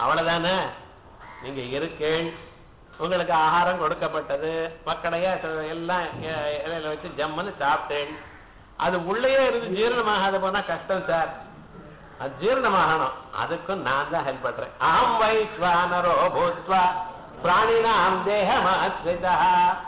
அவ்வளவுதானே நீங்க இருக்கேள் உங்களுக்கு ஆகாரம் கொடுக்கப்பட்டது மக்களையே எல்லாம் இ- இலையில வச்சு ஜம்முன்னு சாப்பிட்டேன் அது உள்ளேயே இருந்து ஜீரணமாகாத போனா கஷ்டம் சார் அது ஜீரணமாகணும் அதுக்கும் நான் தான் ஹெல்ப் பண்றேன் அகம் வைஸ்வானரோ பூத்வா பிராணினாம் தேகமாஸ்ரிதா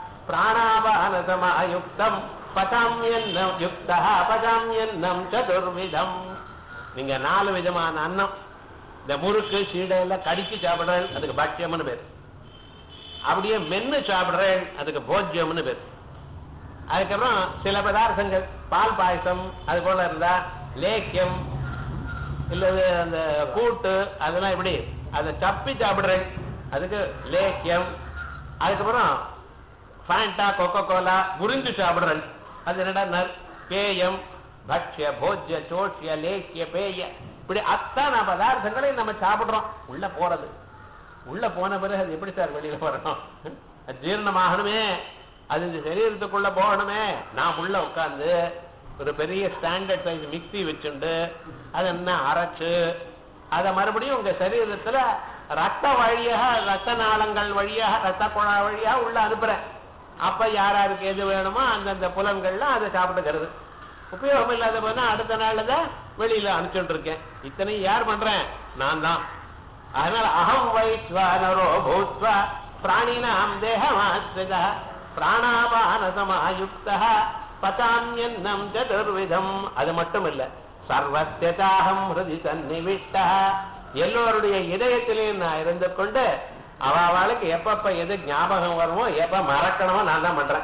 பிராணாபானசமாயுக்தம் பதாமியன்னம் யுக்தா பதாமியன்னம் சதுர்விதம் நீங்க நாலு விதமான அன்னம் இந்த முறுக்கு சீடை எல்லாம் கடிச்சு சாப்பிடுறேன் அதுக்கு பாக்கியம்னு பேர் அப்படியே மென்னு சாப்பிடுறேன் அதுக்கு போஜ்யம்னு பேர் அதுக்கப்புறம் சில பதார்த்தங்கள் பால் பாயசம் அது போல இருந்தா லேக்கியம் இல்லது அந்த கூட்டு அதெல்லாம் எப்படி அதை சப்பி சாப்பிடுறேன் அதுக்கு லேக்கியம் அதுக்கப்புறம் ஃபேண்டா கொக்கோ கோலா முறிஞ்சு சாப்பிடுறேன் அது என்னடா நர் பேயம் பக்ஷ்ய போஜ்ய சோட்சிய லேக்கிய பேய இப்படி அத்தனை பதார்த்தங்களையும் நம்ம சாப்பிடுறோம் உள்ள போறது உள்ள போன பிறகு அது எப்படி சார் வெளியில வரணும் அது ஜீரணமாகணுமே அது இந்த சரீரத்துக்குள்ள போகணுமே நான் உள்ள உட்கார்ந்து ஒரு பெரிய ஸ்டாண்டர்ட் சைஸ் மிக்ஸி வச்சுண்டு அதை என்ன அரைச்சு அதை மறுபடியும் உங்க சரீரத்துல ரத்த வழியாக ரத்த நாளங்கள் வழியாக ரத்த குழாய் வழியாக உள்ள அனுப்புறேன் அப்ப யார் யாருக்கு எது வேணுமோ அந்தந்த புலன்கள்ல அதை சாப்பிட்டுக்கிறது உபயோகம் இல்லாத போனா அடுத்த நாள்ல தான் வெளியில அனுப்பிச்சுட்டு இருக்கேன் இத்தனையும் யார் பண்றேன் நான் தான் அதனால அகம் வைஸ்வானரோ பூத்வா பிராணினாம் தேகமாஸ்ரிதா பிராணாபானசமாயுக்தா பதாமியன்னம் சதுர்விதம் அது மட்டும் இல்ல சர்வத்தியதாகம் ஹிருதி சந்நிவிஷ்டா எல்லோருடைய இதயத்திலையும் நான் இருந்து கொண்டு அவ அவளுக்கு எப்பப்ப எது ஞாபகம் வருமோ எப்ப மறக்கணுமோ நான் தான் பண்றேன்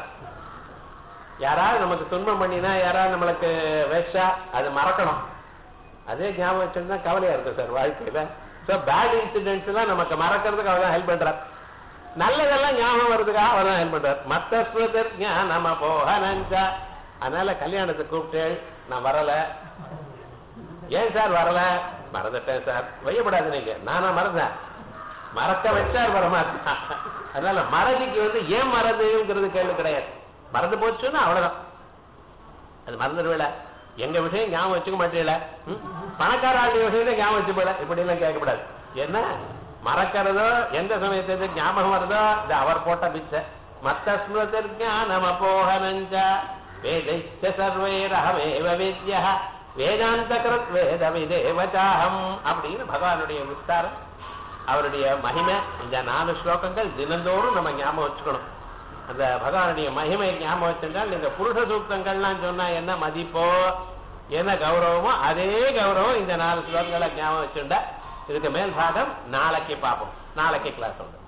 யாராவது நமக்கு துன்பம் பண்ணினா யாராவது நம்மளுக்கு வேஷா அது மறக்கணும் அதே ஞாபகம் வச்சிருந்தா கவலையா இருக்கும் சார் வாழ்க்கையில ஸோ பேட் இன்சிடென்ட்ஸ் எல்லாம் நமக்கு மறக்கிறதுக்கு அவர் தான் ஹெல்ப் பண்றார் நல்லதெல்லாம் ஞாபகம் வர்றதுக்காக அவர் தான் ஹெல்ப் பண்றார் மத்த ஸ்மிருதர் நம்ம போகனஞ்சா அதனால கல்யாணத்துக்கு கூப்பிட்டு நான் வரல ஏன் சார் வரல மறந்துட்டேன் சார் வையப்படாது நீங்க நானா மறந்தேன் மறக்க வச்சார் வரமாட்டான் அதனால மறதிக்கு வந்து ஏன் மறதுங்கிறது கேள்வி கிடையாது மறந்து போச்சுன்னா அவ்வளவுதான் அது மறந்துடுவேல எங்க விஷயம் ஞாபகம் வச்சுக்க மாட்டீங்கள பணக்கார ஆளுடைய விஷயத்தை ஞாபகம் வச்சு போல இப்படி எல்லாம் கேட்கக்கூடாது என்ன மறக்கிறதோ எந்த சமயத்துக்கு ஞாபகம் வருதோ இது அவர் போட்ட பிச்சை மத்த ஸ்மிருதற்கு நம்ம போகனஞ்சா வேதைச்ச சர்வேரகமேவ வித்யா வேதாந்த கிருத் வேத விதேவச்சாகம் அப்படின்னு பகவானுடைய விஸ்தாரம் அவருடைய மகிமை இந்த நாலு ஸ்லோகங்கள் தினந்தோறும் நம்ம ஞாபகம் வச்சுக்கணும் அந்த பகவானுடைய மகிமை ஞாபகம் வச்சிருந்தால் நீங்க புருஷ சூக்தங்கள்லாம் சொன்னா என்ன மதிப்போ என்ன கௌரவமோ அதே கௌரவம் இந்த நாலு ஸ்லோகங்களை ஞாபகம் வச்சுட்டா இதுக்கு மேல் பாகம் நாளைக்கு பார்ப்போம் நாளைக்கு கிளாஸ் உண்டு